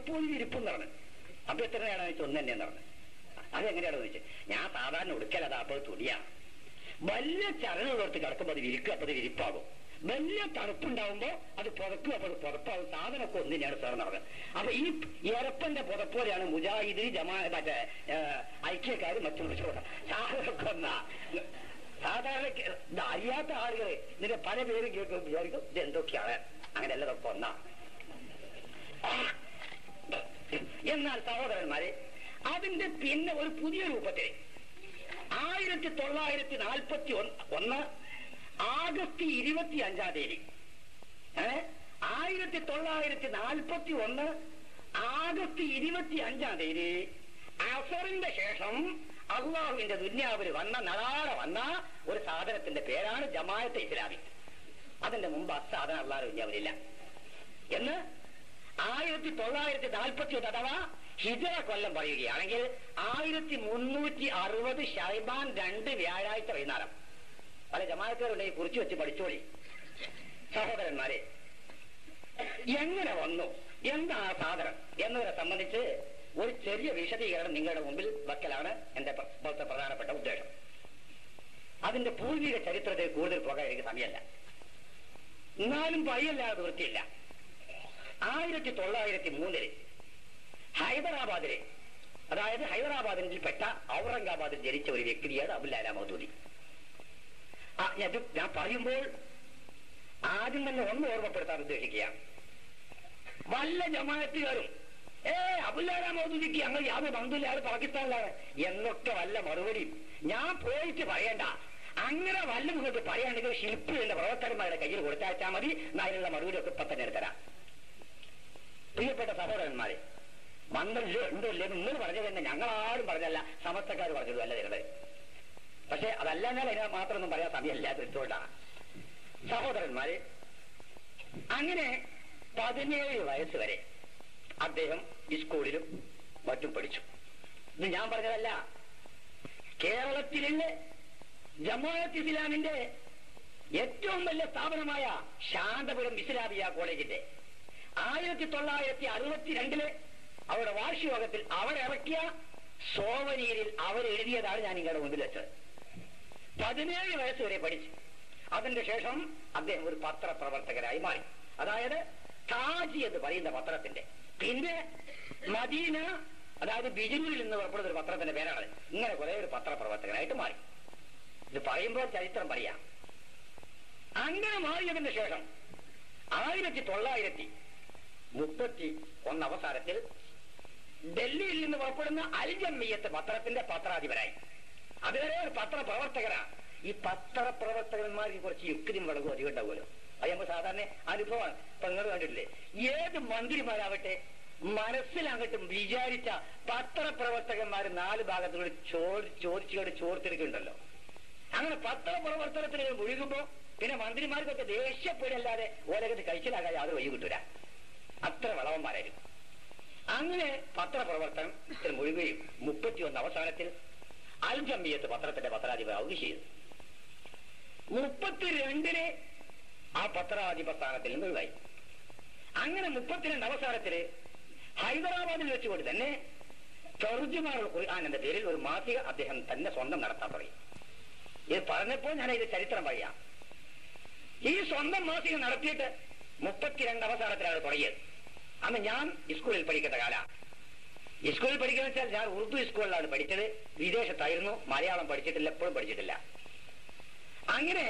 പുതപ്പോയി ഇരിപ്പും പറഞ്ഞു അപ്പൊ എത്രയാണ് വെച്ചാൽ ഒന്ന് തന്നെയെന്ന് പറഞ്ഞു അതെങ്ങനെയാണെന്ന് ചോദിച്ചത് ഞാൻ സാധാരണ ഉടുക്കലതാ അപ്പൊ തുണിയാണ് വലിയ ചരലുള്ളടത്ത് കിടക്കുമ്പോൾ അത് വിരിക്കും അപ്പൊ അത് വിരിപ്പാകും വലിയ തണുപ്പുണ്ടാവുമ്പോ അത് പുതക്കും അപ്പോൾ അത് പുതപ്പാകും സാധനമൊക്കെ ഒന്ന് തന്നെയാണ് സാർ നടന്നത് അപ്പൊ ഈ എരപ്പന്റെ പുതപ്പോലെയാണ് മുജാഹിദ് ജമാ മറ്റേ ഐക്യക്കാർ മറ്റുള്ള സാധനമൊക്കെ ഒന്നാ സാധാരണ ഇത് അറിയാത്ത ആളുകൾ ഇതിന്റെ പല പേരും കേൾക്കും വിചാരിക്കും ഇത് എന്തൊക്കെയാണ് അങ്ങനെയല്ലതൊക്കെ ഒന്നാ എന്നാൽ സഹോദരന്മാരെ അതിന്റെ പിന്നെ ഒരു പുതിയ രൂപത്തിൽ ആയിരത്തി തൊള്ളായിരത്തി നാൽപ്പത്തി ഒന്ന് ആഗസ്റ്റ് ഇരുപത്തി അഞ്ചാം തീയതി ഏ ആയിരത്തി തൊള്ളായിരത്തി നാൽപ്പത്തി ഒന്ന് ആഗസ്റ്റ് ഇരുപത്തി അഞ്ചാം തീയതി അസറിന്റെ ശേഷം അള്ളാഹുവിന്റെ ദുന്യാവിൽ വന്ന നടാടെ വന്ന ഒരു സാധനത്തിന്റെ പേരാണ് ജമായത്തെ ഇസ്ലാമി അതിന്റെ മുമ്പ് ആ സാധനം അള്ളാഹു ദുന്യാവിലില്ല എന്ന് ആയിരത്തി തൊള്ളായിരത്തി നാൽപ്പത്തി ഒന്ന് അഥവാ ഹിജറ കൊല്ലം പറയുകയാണെങ്കിൽ ആയിരത്തി മുന്നൂറ്റി അറുപത് ഷൈബാൻ രണ്ട് വ്യാഴാഴ്ച വൈകുന്നേരം പല ജമാഅത്തുകളുണ്ടെങ്കിൽ കുറിച്ച് വെച്ച് പഠിച്ചോളി സഹോദരന്മാരെ എങ്ങനെ വന്നു എന്താ ആ സാധനം എന്നതിനെ സംബന്ധിച്ച് ഒരു ചെറിയ വിശദീകരണം നിങ്ങളുടെ മുമ്പിൽ വെക്കലാണ് എന്റെ പ്ര- ഇപ്പോഴത്തെ പ്രധാനപ്പെട്ട ഉദ്ദേശം അതിന്റെ പൂർവിക ചരിത്രത്തിൽ കൂടുതൽ പോകാൻ എനിക്ക് സമയമല്ല എന്നാലും പറയല്ലാതെ വൃത്തിയില്ല ആയിരത്തി തൊള്ളായിരത്തി മൂന്നില് ഹൈദരാബാദിലെ അതായത് ഹൈദരാബാദിൽപ്പെട്ട ഔറംഗാബാദിൽ ജനിച്ച ഒരു വ്യക്തിയാണ് അബുല്ലാല മൗദൂദി ആ ഞാൻ ഇത് ഞാൻ പറയുമ്പോൾ ആദ്യം തന്നെ ഒന്ന് ഓർമ്മപ്പെടുത്താൻ ഉദ്ദേശിക്കുകയാണ് വല്ല ജമാഅത്തുകാരും ഏ അബുല്ലാല മൗദൂദിക്ക് ഞങ്ങൾ യാതൊരു ബന്ധുല്ല അത് പാകിസ്ഥാനിലാണ് എന്നൊക്കെ വല്ല മറുപടിയും ഞാൻ പോയിട്ട് പറയണ്ട അങ്ങനെ വല്ല നിങ്ങൾക്ക് പറയുകയാണെങ്കിൽ ശില്പിയുടെ പ്രവർത്തകന്മാരുടെ കയ്യിൽ കൊടുത്തയച്ചാൽ മതി എന്നാ അതിനുള്ള മറുപടി ഒക്കെ ഇപ്പൊ തന്നെ എടുത്തരാം പ്രിയപ്പെട്ട സഹോദരന്മാരെ മന്ത്രിലോ ഉണ്ടോ ഇല്ലേ നിങ്ങൾ പറഞ്ഞത് തന്നെ ഞങ്ങളാരും പറഞ്ഞല്ല സമസ്തക്കാർ പറഞ്ഞതും അല്ല നിങ്ങള് പക്ഷെ അതല്ല ഞാൻ അതിനെ മാത്രമൊന്നും പറയാൻ സമയമല്ല തിരിച്ചുകൊണ്ടാണ് സഹോദരന്മാര് അങ്ങനെ പതിനേഴ് വയസ്സ് വരെ അദ്ദേഹം ഈ സ്കൂളിലും മറ്റും പഠിച്ചു ഇത് ഞാൻ പറഞ്ഞതല്ല കേരളത്തിലുള്ള ജമാഅത്ത് ഇസ്ലാമിന്റെ ഏറ്റവും വലിയ സ്ഥാപനമായ ശാന്തപുരം ഇസ്ലാമിയ കോളേജിന്റെ ആയിരത്തി തൊള്ളായിരത്തി അറുപത്തിരണ്ടില് അവരുടെ വാർഷികയോഗത്തിൽ അവരിറക്കിയ സോവനീരിൽ അവരെഴുതിയതാണ് ഞാൻ നിങ്ങളുടെ മുമ്പിൽ വെച്ചത് പതിനേഴ് വയസ്സ് വരെ പഠിച്ചു അതിന്റെ ശേഷം അദ്ദേഹം ഒരു പത്രപ്രവർത്തകരായി മാറി അതായത് താജി എന്ന് പറയുന്ന പത്രത്തിന്റെ പിന്നെ മദീന അതായത് ബിജുവിൽ നിന്ന് പുറപ്പെടുന്ന ഒരു പത്രത്തിന്റെ പേരാണ് ഇങ്ങനെ കുറെ ഒരു പത്രപ്രവർത്തകനായിട്ട് മാറി ഇത് പറയുമ്പോൾ ചരിത്രം പറയാം അങ്ങനെ മാറിയതിന് ശേഷം ആയിരത്തി തൊള്ളായിരത്തി മുപ്പത്തി ഒന്ന് അവസാനത്തിൽ ഡൽഹിയിൽ നിന്ന് പുറപ്പെടുന്ന അൽജമ്മിയത്ത് പത്രത്തിന്റെ പത്രാധിപരായി അതുവരെ ഒരു പത്രപ്രവർത്തകനാണ് ഈ പത്രപ്രവർത്തകന്മാർക്ക് കുറച്ച് യുക്തിയും വളവും അധികം ഉണ്ടാവുമല്ലോ അത് നമ്മൾ സാധാരണ അനുഭവമാണ് ഇപ്പൊ നിങ്ങൾ കണ്ടിട്ടില്ലേ ഏത് മന്ത്രിമാരാവട്ടെ മനസ്സിലങ്ങട്ടും വിചാരിച്ച പത്രപ്രവർത്തകന്മാർ നാല് ഭാഗത്തുകൂടി ചോദി ചോദിച്ചുകൊണ്ട് ചോർത്തെടുക്കുന്നുണ്ടല്ലോ അങ്ങനെ പത്രപ്രവർത്തനത്തിന് മുഴുകുമ്പോ പിന്നെ മന്ത്രിമാർക്കൊക്കെ ദേഷ്യപ്പെടല്ലാതെ ഓലകത്ത് കഴിച്ചിലാകാൻ യാതൊരു വഴി കിട്ടൂല അത്ര വളവന്മാരായിരുന്നു അങ്ങനെ പത്രപ്രവർത്തനത്തിൽ മുഴുകുകയും മുപ്പത്തിയൊന്ന് അവസാനത്തിൽ അൽ ജമിയത്ത് പത്രത്തിന്റെ പത്രാധിപരാവുകയും ചെയ്തു മുപ്പത്തിരണ്ടിന് ആ പത്രാധിപ സ്ഥാനത്തിൽ നിന്ന് ഒഴിവായി അങ്ങനെ മുപ്പത്തിരണ്ട് അവസാനത്തില് ഹൈദരാബാദിൽ വെച്ചുകൊണ്ട് തന്നെ തർജുമാറുൽ ഖുർആൻ എന്ന പേരിൽ ഒരു മാസിക അദ്ദേഹം തന്നെ സ്വന്തം നടത്താൻ തുടങ്ങി ഇത് പറഞ്ഞപ്പോൾ ഞാൻ ഇത് ചരിത്രം പറയാം ഈ സ്വന്തം മാസിക നടത്തിയിട്ട് മുപ്പത്തിരണ്ട് അവസാനത്തിലാണ് തുടങ്ങിയത് അന്ന് ഞാൻ സ്കൂളിൽ പഠിക്കുന്ന കാല സ്കൂളിൽ പഠിക്കുന്ന വെച്ചാൽ ഞാൻ ഉറുദു സ്കൂളിലാണ് പഠിച്ചത് വിദേശത്തായിരുന്നു മലയാളം പഠിച്ചിട്ടില്ല എപ്പോഴും പഠിച്ചിട്ടില്ല അങ്ങനെ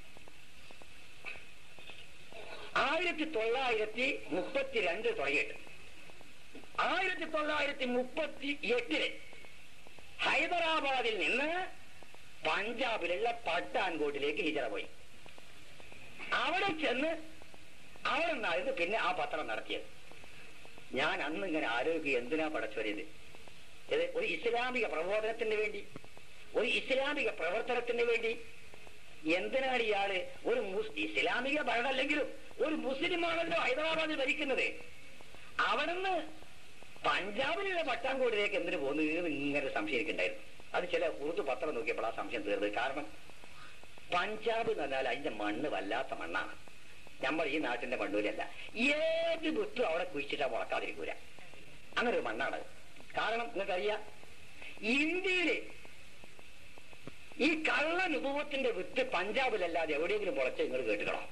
ആയിരത്തി തൊള്ളായിരത്തി മുപ്പത്തിരണ്ട് തുടങ്ങിയിട്ട് ആയിരത്തി തൊള്ളായിരത്തി മുപ്പത്തി എട്ടില് ഹൈദരാബാദിൽ നിന്ന് പഞ്ചാബിലുള്ള പട്ടാൻകോട്ടിലേക്ക് ഹിജറ പോയി അവിടെ ചെന്ന് അവിടെ നിന്നായിരുന്നു പിന്നെ ആ പത്രം നടത്തിയത് ഞാൻ അന്ന് ഇങ്ങനെ ആലോചിക്കുക എന്തിനാ പടച്ചൊരിയത് ഇത് ഒരു ഇസ്ലാമിക പ്രബോധനത്തിന് വേണ്ടി ഒരു ഇസ്ലാമിക പ്രവർത്തനത്തിന് വേണ്ടി എന്തിനാണ് ഇയാള് ഒരു മുസ് ഇസ്ലാമിക ഭരണമല്ലെങ്കിലും ഒരു മുസ്ലിമാണല്ലോ ഹൈദരാബാദിൽ ഭരിക്കുന്നത് അവിടുന്ന് പഞ്ചാബിലുള്ള പട്ടാൻകോടിലേക്ക് എന്തിനു പോകുന്നു എന്ന് ഇങ്ങനെ സംശയിക്കുന്നുണ്ടായിരുന്നു അത് ചില ഉറുദു പത്രം നോക്കിയപ്പോൾ ആ സംശയം തീർന്നത് കാരണം പഞ്ചാബ് എന്ന് പറഞ്ഞാൽ അതിന്റെ മണ്ണ് വല്ലാത്ത മണ്ണാണ് നമ്മൾ ഈ നാട്ടിന്റെ മണ്ണൂരല്ല ഏത് വിട്ടും അവിടെ കുഴിച്ചിട്ടാ മുളക്കാതിരിക്കൂല അങ്ങനെ ഒരു മണ്ണാണ് കാരണം നിങ്ങൾക്കറിയാം ഇന്ത്യയില് ഈ കള്ള നുഭവത്തിന്റെ വിത്ത് പഞ്ചാബിലല്ലാതെ എവിടെയെങ്കിലും മുളച്ച നിങ്ങൾ കേട്ടുകളോ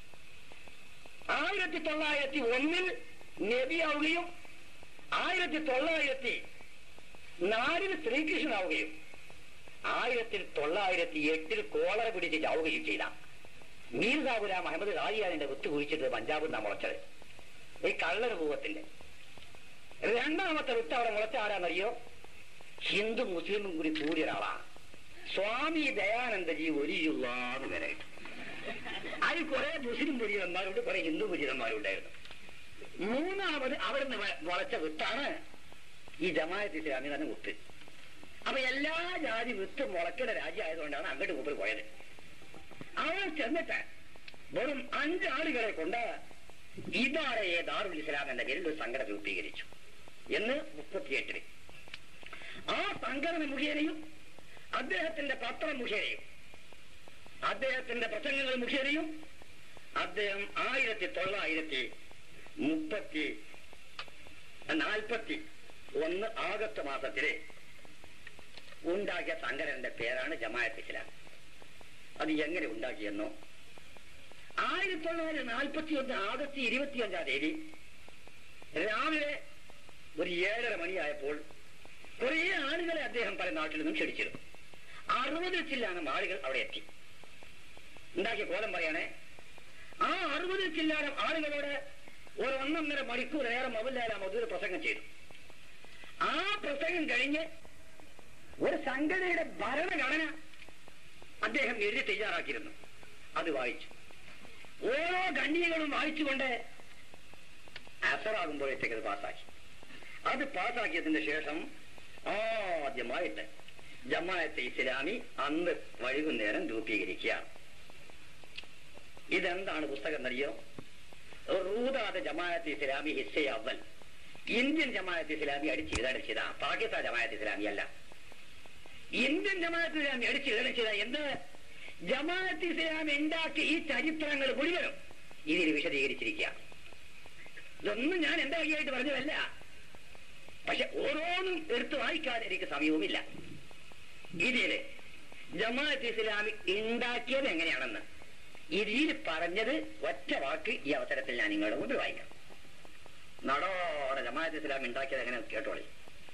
ആയിരത്തി തൊള്ളായിരത്തി ഒന്നിൽ നബിയാവുകയും ആയിരത്തി തൊള്ളായിരത്തി നാലിൽ ശ്രീകൃഷ്ണനാവുകയും ആയിരത്തി തൊള്ളായിരത്തി എട്ടിൽ കോളറ പിടിച്ച് ചാവുകയും ചെയ്ത മീർജാ ഗുലാം അഹമ്മദ് റാജിയാലിന്റെ വിത്ത് കുഴിച്ചിട്ട് പഞ്ചാബിൽ നിന്നാണ് മുളച്ചത് ഈ കള്ളനുഭവത്തിന്റെ രണ്ടാമത്തെ വിത്ത് അവിടെ മുളച്ച ആരാന്നറിയോ ഹിന്ദു മുസ്ലിമും കൂടി കൂടിയ ഒരാളാണ് സ്വാമി ദയാനന്ദജി ഒരിയുള്ളാന്ന് വരെ അതിൽ കുറെ മുസ്ലിം പുരിതന്മാരുണ്ട് കുറെ ഹിന്ദു പുരിതന്മാരുണ്ടായിരുന്നു മൂന്നാമത് അവിടുന്ന് വ- മുളച്ച വിത്താണ് ഈ ജമാഅത്ത് ഇസ്ലാമി തന്നെ വിത്ത് അപ്പൊ എല്ലാ ജാതി വിത്ത് മുളക്കുന്ന രാജ്യമായതുകൊണ്ടാണ് അങ്ങോട്ട് മുമ്പിൽ പോയത് അവിടെ ചെന്നിട്ട് വെറും അഞ്ചാളുകളെ കൊണ്ട് ഇതാറയെ ദാറുൽ ഇസ്ലാം എന്ന പേരിൽ ഒരു സംഘടന രൂപീകരിച്ചു എന്ന് മുപ്പത്തിയെട്ടിന് ആ സംഘടന മുഖേനയും അദ്ദേഹത്തിന്റെ പത്രം മുഖേനയും അദ്ദേഹത്തിന്റെ പ്രസംഗങ്ങൾ മുഖേനയും അദ്ദേഹം ആയിരത്തി തൊള്ളായിരത്തി മുപ്പത്തി നാൽപ്പത്തി ഒന്ന് ആഗസ്റ്റ് മാസത്തില് ഉണ്ടാക്കിയ സംഘടനയുടെ പേരാണ് ജമാഅത്ത് ഇസ്ലാം അത് എങ്ങനെ ഉണ്ടാക്കിയെന്നോ ആയിരത്തി തൊള്ളായിരത്തി നാൽപ്പത്തി ഒന്ന് ആഗസ്റ്റ് ഇരുപത്തിയഞ്ചാം തീയതി രാവിലെ ഒരു ഏഴര മണിയായപ്പോൾ കുറേ ആളുകളെ അദ്ദേഹം പല നാട്ടിൽ നിന്നും ക്ഷണിച്ചിരുന്നു അറുപതിൽ ചില്ലാനം ആളുകൾ അവിടെ എത്തി ഉണ്ടാക്കിയ കോലം പറയണേ ആ അറുപതിൽ ചില്ലാനം ആളുകളോട് ഒരു ഒന്നൊന്നര മണിക്കൂർ നേരം മൗലാല മധുര പ്രസംഗം ചെയ്തു ആ പ്രസംഗം കഴിഞ്ഞ് ഒരു സംഘടനയുടെ ഭരണഘടന അദ്ദേഹം എഴുതി തയ്യാറാക്കിയിരുന്നു അത് വായിച്ചു ഓരോ ഖണ്ഡികകളും വായിച്ചുകൊണ്ട് അസറാകുമ്പോഴത്തേക്ക് അത് പാസ്സാക്കി അത് പാസ്സാക്കിയതിന് ശേഷം ആദ്യമായിട്ട് ജമാഅത്തെ ഇസ്ലാമി അന്ന് വൈകുന്നേരം രൂപീകരിക്കുക ഇതെന്താണ് പുസ്തകം എന്നറിയോ റൂദാദ് ജമാഅത്ത് ഇസ്ലാമി ഹിസ്സെ അവൽ ഇന്ത്യൻ ജമാഅത്ത് ഇസ്ലാമി അടിച്ചെഴുതാൻ ചെയ്താ പാകിസ്ഥാൻ ജമാഅത്ത് ഇസ്ലാമി അല്ല ഇന്ത്യൻ ജമാഅത്ത് ഇസ്ലാമി അടിച്ചെഴുതാൻ ചെയ്ത എന്ത് ജമാഅത്ത് ഇസ്ലാമി ഉണ്ടാക്കിയ ഈ ചരിത്രങ്ങൾ മുഴുവനും ഇതിൽ വിശദീകരിച്ചിരിക്കുക ഇതൊന്നും ഞാൻ എന്റെ വഴിയായിട്ട് പറഞ്ഞതല്ല പക്ഷെ ഓരോന്നും എടുത്തു വായിക്കാൻ എനിക്ക് സമയവുമില്ല ഇതില് ജമാഅത്ത് ഇസ്ലാമി ഉണ്ടാക്കിയത് എങ്ങനെയാണെന്ന് ഇതിൽ പറഞ്ഞത് ഒറ്റ വാക്ക് ഈ അവസരത്തിൽ ഞാൻ നിങ്ങളുടെ മുമ്പിൽ വായിക്കാം നടോടെ ജമാഅത്ത് ഇസ്ലാം ഉണ്ടാക്കിയത് എങ്ങനെ കേട്ടോളി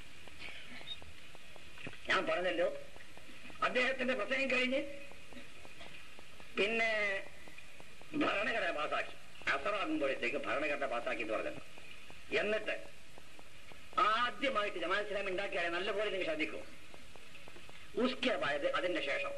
ഞാൻ പറഞ്ഞല്ലോ അദ്ദേഹത്തിന്റെ പ്രസംഗം കഴിഞ്ഞ് പിന്നെ ഭരണഘടന പാസാക്കി അസറാകുമ്പോഴത്തേക്ക് ഭരണഘടന പാസാക്കി എന്ന് പറഞ്ഞത് എന്നിട്ട് ആദ്യമായിട്ട് ജമാഅത്ത് ഇസ്ലാം ഉണ്ടാക്കിയാൽ നല്ലപോലെ നിങ്ങൾ ശ്രദ്ധിക്കൂ ഉസ്കബായത് അതിന്റെ ശേഷം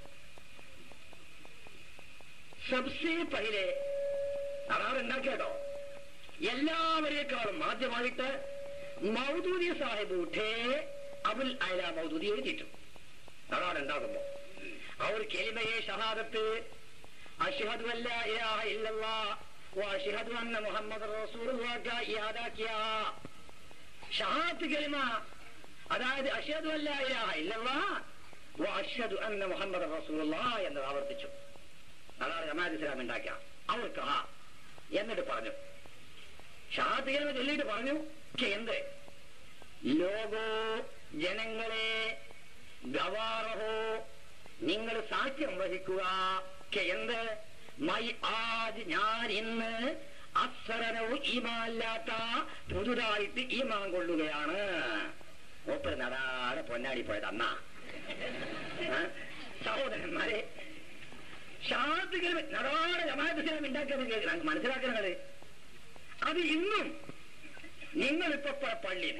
സബ്സെ പഹിലെ അതാണ് ഉണ്ടാക്കിയട്ടോ എല്ലാവരേക്കാളും ആദ്യമായിട്ട് മൗദൂദി സാഹിബ് ഉഠേ അബുൽ അയല മൗദൂദി എഴുതിയിട്ടു അതാണ് ഉണ്ടാകുമ്പോ അവർ കെലിമയെ ഷഹാദത്ത് അഷ്ഹദു അല്ല ഇലാഹ ഇല്ലല്ലാ വഅഷ്ഹദു അന്ന മുഹമ്മദ് റസൂലുള്ളാഹി ഇയാദാക്കിയ ഷഹാദത്ത് കലിമ അതായത് അഷ്ഹദു അല്ല ഇലാഹ ഇല്ലല്ലാ വഅഷ്ഹദു അന്ന മുഹമ്മദ് റസൂലുള്ളാഹ് എന്ന് ആവർത്തിച്ചു അതാണ് ജമാഅത്ത് ഇസ്ലാം ഉണ്ടാക്കിയ അവർക്ക് ആ എന്നിട്ട് പറഞ്ഞു ഷഹാദത്ത് കലിമ ചൊല്ലിയിട്ട് പറഞ്ഞു "കെ എന്ത് ലോകോ ജനങ്ങളെ ഗവാറഹോ നിങ്ങൾ സാക്ഷ്യം വഹിക്കുക "കെ എന്ത് മൈ ആജ് ഞാൻ ഇന്ന് അക്ഷരനവും ഈമാല്ലാത്ത പുതുതായിട്ട് ഈമാൻ കൊള്ളുകയാണ് മൂപ്പര് നടാടെ പൊന്നാടി പോയത് അന്നാ ആ? സഹോദരന്മാരെ ഷാത്തുകൾ നടാടെ ജമാഅത്ത് ഇസ്ലാം ഉണ്ടാക്കിയത് മനസ്സിലാക്കുന്നത് അത് ഇന്നും നിങ്ങളിപ്പോ പ- പള്ളിയിൽ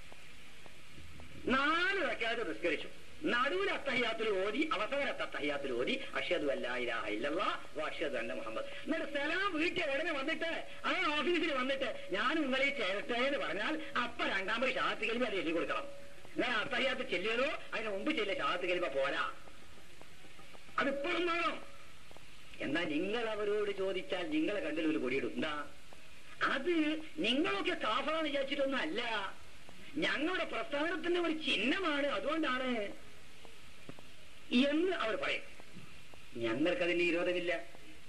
നാല് റക്കാത്ത് നിസ്കരിച്ചു നടുവിൽ അത്തഹിയാത്തിൽ ഓതി അവസാനത്തെ അത്തഹിയാത്തിൽ ഓതി അഷദു അല്ലാഹ ഇല്ലല്ലാ അഷദു അന്ന മുഹമ്മദ് എന്നിട്ട് സലാം വീട്ടിൽ ഉടനെ വന്നിട്ട് ആ ഓഫീസിൽ വന്നിട്ട് ഞാൻ നിങ്ങളെ ചേരട്ടെ എന്ന് പറഞ്ഞാൽ അപ്പ രണ്ടാമത് ഷാത്ത് കലിമ അത് എഴുതി കൊടുക്കണം ഞാൻ അത്തഹിയാത്ത് ചെല്ലിയതോ അതിന് മുമ്പ് ചെല്ലിയ ഷാത്ത് കലിമ പോരാ അതിപ്പോഴും വേണം എന്നാൽ നിങ്ങൾ അവരോട് ചോദിച്ചാൽ നിങ്ങളെ കണ്ടിൽ ഒരു കൊടിയിടും എന്താ അത് നിങ്ങളൊക്കെ കാഫാന്ന് വിചാരിച്ചിട്ടൊന്നും അല്ല ഞങ്ങളുടെ പ്രസ്ഥാനത്തിന്റെ ഒരു ചിഹ്നമാണ് അതുകൊണ്ടാണ് എന്ന് അവർ പറയും ഞങ്ങൾക്കതിന് വിരോധമില്ല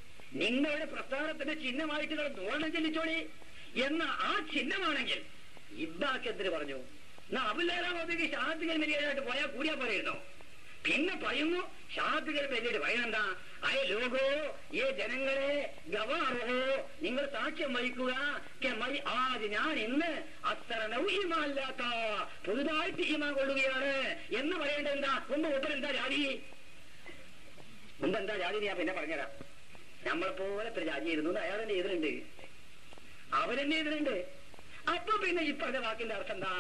നിങ്ങളുടെ പ്രസ്ഥാനത്തിന്റെ ചിഹ്നമായിട്ട് നിങ്ങൾ ദോഷം ചെല്ലിച്ചോളി എന്ന ആ ചിഹ്നമാണെങ്കിൽ ഇബ്ബാക്ക് എന്തിന് പറഞ്ഞു എന്നാ അബുല്ലാലാമോദിക്ക് ഷാത്തുകൾ വലിയതായിട്ട് പോയാൽ കൂടിയാ പോരായിരുന്നോ പിന്നെ പറയുന്നു ഷാത്തുകൾ വലിയൊരു പറയുന്നെന്താ അയ ലോകോ ഏ ജനങ്ങളെ ഗവാറോ നിങ്ങൾ സാക്ഷ്യം വഹിക്കുക കെ മൈ ആദ്യ ഞാൻ ഇന്ന് അത്ര നൗഹിമല്ലാത്ത പുതുതായിട്ട് ഈമാ കൊള്ളുകയാണ് എന്ന് പറയേണ്ടത് എന്താ മുമ്പ് ഉത്തരം എന്താ ജാതി മുമ്പ് എന്താ ജാതി ഞാൻ പിന്നെ പറഞ്ഞുതരാം നമ്മളെ പോലെ ഇത്ര ജാതി ആയിരുന്നു അയാൾ തന്നെ എതിരുണ്ട് അവരെന്നെ എതിരുണ്ട് അപ്പൊ പിന്നെ ഈ പറഞ്ഞ വാക്കിന്റെ അർത്ഥം എന്താ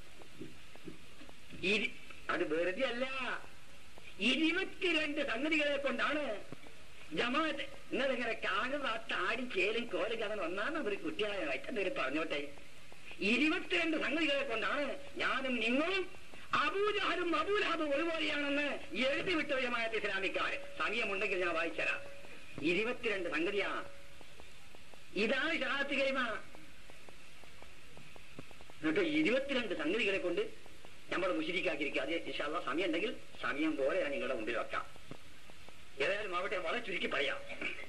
ഇരി- അത് വെറുതെ അല്ല ഇരുപത്തിരണ്ട് സംഗതികളെ കൊണ്ടാണ് ജമാഅത്ത് നിങ്ങൾ ഇങ്ങനെ കാണുന്ന ആ താടി ചേലും കോലും അങ്ങനെ ഒന്നാമത് ഒരു കുട്ടിയായ വൈറ്റന്തേലും പറഞ്ഞോട്ടെ ഇരുപത്തിരണ്ട് സംഗതികളെ കൊണ്ടാണ് ഞാനും നിങ്ങളും അബൂജാലും അബൂലാബും ഒരുപോലെയാണെന്ന് എഴുതി വിട്ട ജമാഅത്ത് ഇസ്ലാമിക്കാര് സമയമുണ്ടെങ്കിൽ ഞാൻ വായിച്ചരാം ഇരുപത്തിരണ്ട് സംഗതിയാ ഇതാണ് ഷഹാത്ത് കൈമ എന്നിട്ട് ഇരുപത്തിരണ്ട് സംഗതികളെ കൊണ്ട് നമ്മൾ മുഷിരിക്കാക്കിയിരിക്കുക അത് ഇൻഷാല്ല സമയം ഉണ്ടെങ്കിൽ സമയം പോലെ ഞാൻ നിങ്ങളുടെ മുമ്പിൽ വെക്കാം ഏതായാലും അവിടെ വളരെ ചുരുക്കി പറയാം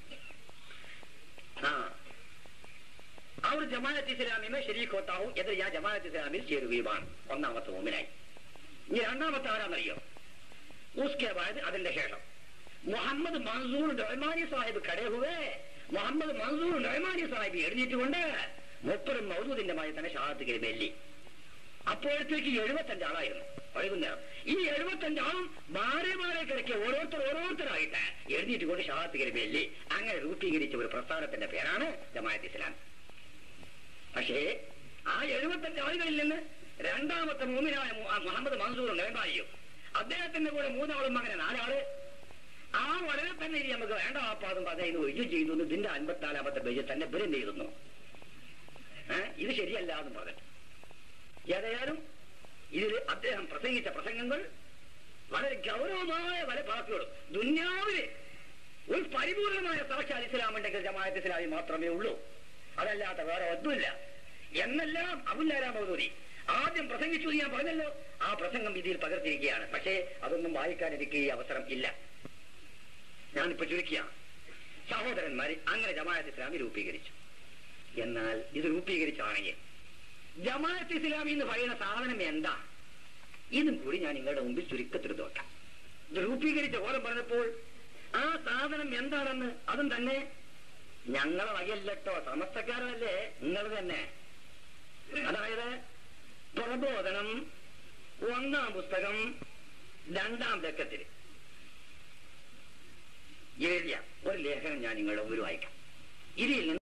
ആ അവർ ജമാഅത്ത് ഇസ്ലാമിമെ ശരീഖ് ഹോത്താവും എതിർ ഞാൻ ജമാഅത്ത് ഇസ്ലാമിൽ ചേരുകയുമാണ് ഒന്നാമത്തെ മോമിനായി ഇനി രണ്ടാമത്തെ ആരാന്നറിയോ ഉസ്കെ ബാദ് അതിന്റെ ശേഷം മുഹമ്മദ് മൻസൂർ റഹ്മാനി സാഹിബ് കടഹുവേ മുഹമ്മദ് മൻസൂർ റഹ്മാനി സാഹിബ് എഴുതിയിട്ടുകൊണ്ട് മുപ്പതും മൗദൂദിന്റെ മായി തന്നെ ഷഹാദത്ത് കരുമെല്ലി അപ്പോഴത്തേക്ക് എഴുപത്തഞ്ച് ആളായിരുന്നു വൈകുന്നേരം ഈ എഴുപത്തഞ്ച് ആളും മാറി മാറി കിടക്കി ഓരോരുത്തർ ഓരോരുത്തരായിട്ട് എഴുതിയിട്ട് കൊണ്ട് ഷഹാദത്ത് കരുമെല്ലി അങ്ങനെ രൂപീകരിച്ച ഒരു പ്രസ്ഥാനത്തിന്റെ പേരാണ് ജമാഅത്ത് ഇസ്ലാം പക്ഷേ ആ എഴുപത്തഞ്ച് ആളുകളിൽ നിന്ന് രണ്ടാമത്തെ മൂന്നിനായ മു- ആ മുഹമ്മദ് മൻസൂർ നേതായും അദ്ദേഹത്തിന്റെ കൂടെ മൂന്നാളും അങ്ങനെ നാലാള് ആ വളരെ തന്നെ ഇനി നമുക്ക് വേണ്ട ആപ്പാതും പതയുന്നു ഒഴിച്ചു ചെയ്തു എന്ന് ഇതിന്റെ അൻപത്തിനാലാമത്തെ പേജിൽ തന്നെ ഇവരും ചെയ്യുന്നു ഏഹ് ഇത് ശരിയല്ല എന്ന് പറഞ്ഞു ഏതായാലും ഇതിൽ അദ്ദേഹം പ്രസംഗിച്ച പ്രസംഗങ്ങൾ വളരെ ഗൗരവമായ പല വാക്കുകളും ദുന്യാവില് ഒരു പരിപൂർണമായ സാക്ഷാൽ ഇസ്ലാം ഉണ്ടെങ്കിൽ ജമാഅത്ത് ഇസ്ലാമി മാത്രമേ ഉള്ളൂ അതല്ലാത്ത വേറെ ഒന്നുമില്ല എന്നെല്ലാം അബുല്ലാലാ മൗദൂരി ആദ്യം പ്രസംഗിച്ചു എന്ന് ഞാൻ പറഞ്ഞല്ലോ ആ പ്രസംഗം ഇതിൽ പകർത്തിരിക്കുകയാണ് പക്ഷേ അതൊന്നും വായിക്കാൻ എനിക്ക് ഈ അവസരം ഇല്ല ഞാനിപ്പോ ചുരുക്കിയ സഹോദരന്മാര് അങ്ങനെ ജമാഅത്ത് ഇസ്ലാമി രൂപീകരിച്ചു എന്നാൽ ഇത് രൂപീകരിച്ചാണെങ്കിൽ ജമാഅത്ത് ഇസ്ലാമി എന്ന് പറയുന്ന സാധനം എന്താ ഇതും കൂടി ഞാൻ നിങ്ങളുടെ മുമ്പിൽ ചുരുക്കത്തിൽ നോക്കാം ഇത് രൂപീകരിച്ച ഓരം പറഞ്ഞപ്പോൾ ആ സാധനം എന്താണെന്ന് അതും തന്നെ ഞങ്ങളെ വകയല്ലട്ടോ സമസ്തക്കാരല്ലേ നിങ്ങൾ തന്നെ അതായത് പ്രബോധനം ഒന്നാം പുസ്തകം രണ്ടാം ലക്കത്തിൽ എഴുതിയ ഒരു ലേഖനം ഞാൻ നിങ്ങളുടെ മുമ്പിൽ വായിക്കാം ഇതിൽ നിന്ന്